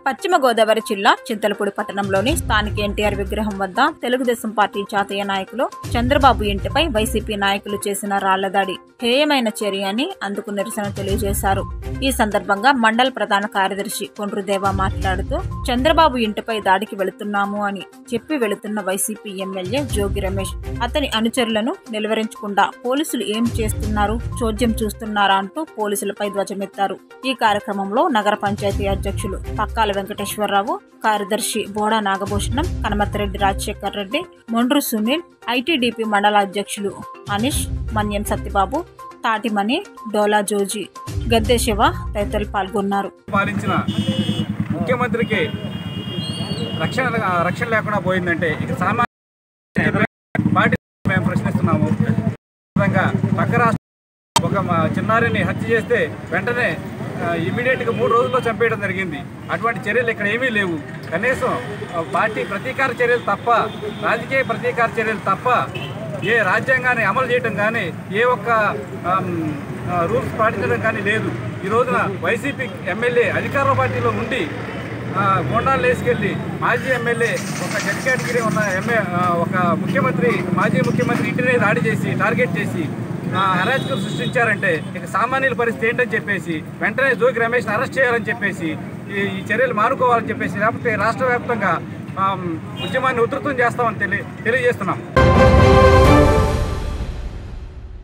పశ్చిమ గోదావరి జిల్లా చింతలపూడి పట్టణంలోని స్థానిక ఎన్టీఆర్ విగ్రహం వద్ద తెలుగుదేశం పార్టీ జాతీయ నాయకులు చంద్రబాబు ఇంటిపై వైసీపీ నాయకులు చేసిన రాళ్ల దాడి హేయమైన చర్య అని అందుకు నిరసన తెలియజేశారు ఈ సందర్భంగా మండల ప్రధాన కార్యదర్శి కొండ్రుదేవ మాట్లాడుతూ చంద్రబాబు ఇంటిపై దాడికి వెళుతున్నాము అని చెప్పి వెళుతున్న వైసీపీ ఎమ్మెల్యే జోగి రమేష్ అతని అనుచరులను నిలువరించకుండా పోలీసులు ఏం చేస్తున్నారు చోద్యం చూస్తున్నారా అంటూ పోలీసులపై ధ్వజమెత్తారు ఈ కార్యక్రమంలో నగర పంచాయతీ అధ్యక్షులు పక్కాల వెంకటేశ్వరరావు కార్యదర్శి బోడా నాగభూషణం కనమతిరెడ్డి రాజశేఖర్ రెడ్డి మొండ్రు సునీల్ ఐటీడీపీ మండల అధ్యక్షులు అనీష్ మన్యం సత్యబాబు తాటిమణి డోలా జోజీ గద్దె శివ తదితరులు పాల్గొన్నారు పాలించిన ముఖ్యమంత్రికి రక్షణ రక్షణ లేకుండా పోయిందంటే ఇక సామాన్య పార్టీ మేము ప్రశ్నిస్తున్నాము విధంగా పక్క రాష్ట్రం ఒక మా చిన్నారిని హత్య చేస్తే వెంటనే ఇమీడియట్గా మూడు రోజుల్లో చంపేయడం జరిగింది అటువంటి చర్యలు ఇక్కడ ఏమీ లేవు కనీసం ఆ, పార్టీ ప్రతీకార చర్యలు తప్ప రాజకీయ ప్రతీకార చర్యలు తప్ప ఏ రాజ్యాంగాన్ని అమలు చేయడం కానీ ఏ ఒక్క ఆమ్, ఆ, రూల్స్ పాటించడం కానీ లేదు ఈ రోజున వైసీపీ ఎమ్మెల్యే అధికార పార్టీలో ఉండి ఆ, గోండాలు వేసుకెళ్ళి మాజీ ఎమ్మెల్యే ఒక జడ్ కేటగిరీ ఉన్న ఎమ్మె ఆ, ఒక ముఖ్యమంత్రి మాజీ ముఖ్యమంత్రి ఇంటినే దాడి చేసి టార్గెట్ చేసి ఆ, అరాచకం సృష్టించారంటే ఇక సామాన్యుల పరిస్థితి ఏంటని చెప్పేసి వెంటనే జోగి రమేష్ని అరెస్ట్ చేయాలని చెప్పేసి ఈ ఈ చర్యలు మానుకోవాలని చెప్పేసి లేకపోతే రాష్ట్ర వ్యాప్తంగా ఆ, ఉద్యమాన్ని ఉధృతం చేస్తామని తెలియ తెలియజేస్తున్నాం